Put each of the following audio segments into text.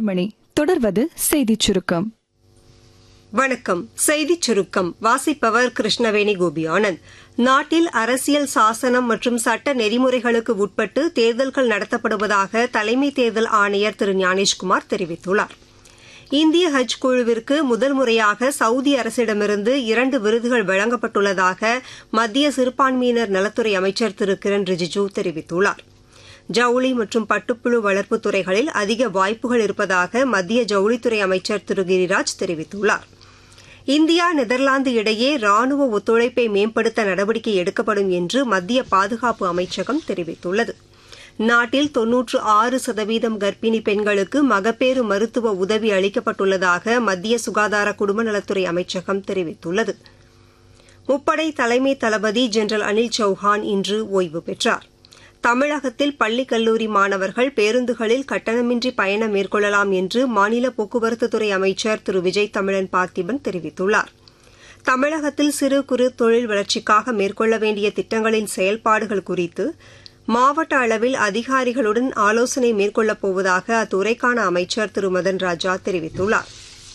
பதினோரு மணி தொடர்வது செய்திச் சுருக்கம் வணக்கம் செய்திச் சுருக்கம் வாசிப்பவர் கிருஷ்ணவேணி கோபி ஆனந்த் நாட்டில் அரசியல் சாசனம் மற்றும் சட்ட நெறிமுறைகளுக்கு உட்பட்டு தேர்தல்கள் நடத்தப்படுவதாக தலைமை தேர்தல் ஆணையர் திரு ஞானேஷ்குமார் தெரிவித்துள்ளார் இந்திய ஹஜ் குழுவிற்கு முதல் முறையாக சவுதி அரசிடமிருந்து இரண்டு விருதுகள் வழங்கப்பட்டுள்ளதாக மத்திய சிறுபான்மையினர் நலத்துறை அமைச்சர் திரு கிரண் ரிஜிஜூ தெரிவித்துள்ளார் ஜவுளி மற்றும் பட்டுப்புழு வளர்ப்பு துறைகளில் அதிக வாய்ப்புகள் இருப்பதாக மத்திய ஜவுளித்துறை அமைச்சர் திரு கிரிராஜ் தெரிவித்துள்ளார் இந்தியா நெதர்லாந்து இடையே ராணுவ ஒத்துழைப்பை மேம்படுத்த நடவடிக்கை எடுக்கப்படும் என்று மத்திய பாதுகாப்பு அமைச்சகம் தெரிவித்துள்ளது நாட்டில் தொன்னூற்று ஆறு சதவீதம் கர்ப்பிணி பெண்களுக்கு மகப்பேறு மருத்துவ உதவி அளிக்கப்பட்டுள்ளதாக மத்திய சுகாதார குடும்ப நலத்துறை அமைச்சகம் தெரிவித்துள்ளது முப்படை தலைமை தளபதி ஜெனரல் அனில் சௌஹான் இன்று ஓய்வு பெற்றார் தமிழகத்தில் பள்ளி கல்லூரி மாணவர்கள் பேருந்துகளில் கட்டணமின்றி பயணம் மேற்கொள்ளலாம் என்று மாநில போக்குவரத்துத்துறை அமைச்சர் திரு விஜய் தமிழன் பார்த்திபன் தெரிவித்துள்ளார் தமிழகத்தில் சிறு குறு தொழில் வளர்ச்சிக்காக மேற்கொள்ள வேண்டிய திட்டங்களின் செயல்பாடுகள் குறித்து மாவட்ட அளவில் அதிகாரிகளுடன் ஆலோசனை மேற்கொள்ளப் போவதாக அத்துறைக்கான அமைச்சர் திரு மதன் ராஜா தெரிவித்துள்ளார்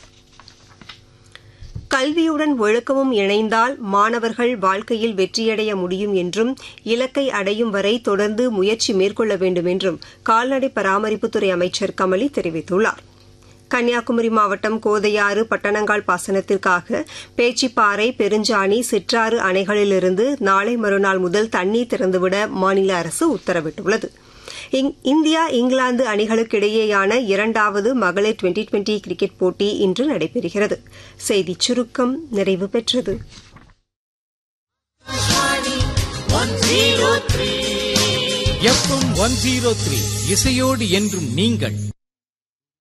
கல்வியுடன் ஒழுக்கமும் இணைந்தால் மாணவர்கள் வாழ்க்கையில் வெற்றியடைய முடியும் என்றும் இலக்கை அடையும் வரை தொடர்ந்து முயற்சி மேற்கொள்ள வேண்டும் என்றும் கால்நடை பராமரிப்புத்துறை அமைச்சர் கமலி தெரிவித்துள்ளார் கன்னியாகுமரி மாவட்டம் கோதையாறு பட்டணங்கால் பாசனத்திற்காக பேச்சிப்பாறை பெருஞ்சாணி சிற்றாறு அணைகளிலிருந்து நாளை மறுநாள் முதல் தண்ணீர் திறந்துவிட மாநில அரசு உத்தரவிட்டுள்ளது இந்தியா இங்கிலாந்து அணிகளுக்கிடையேயான இரண்டாவது மகளிர் டுவெண்டி டுவெண்டி கிரிக்கெட் போட்டி இன்று நடைபெறுகிறது செய்திச் சுருக்கம் நிறைவு பெற்றது எஃப்எம் ஒன் ஜீரோ த்ரீ இசையோடு என்றும் நீங்கள்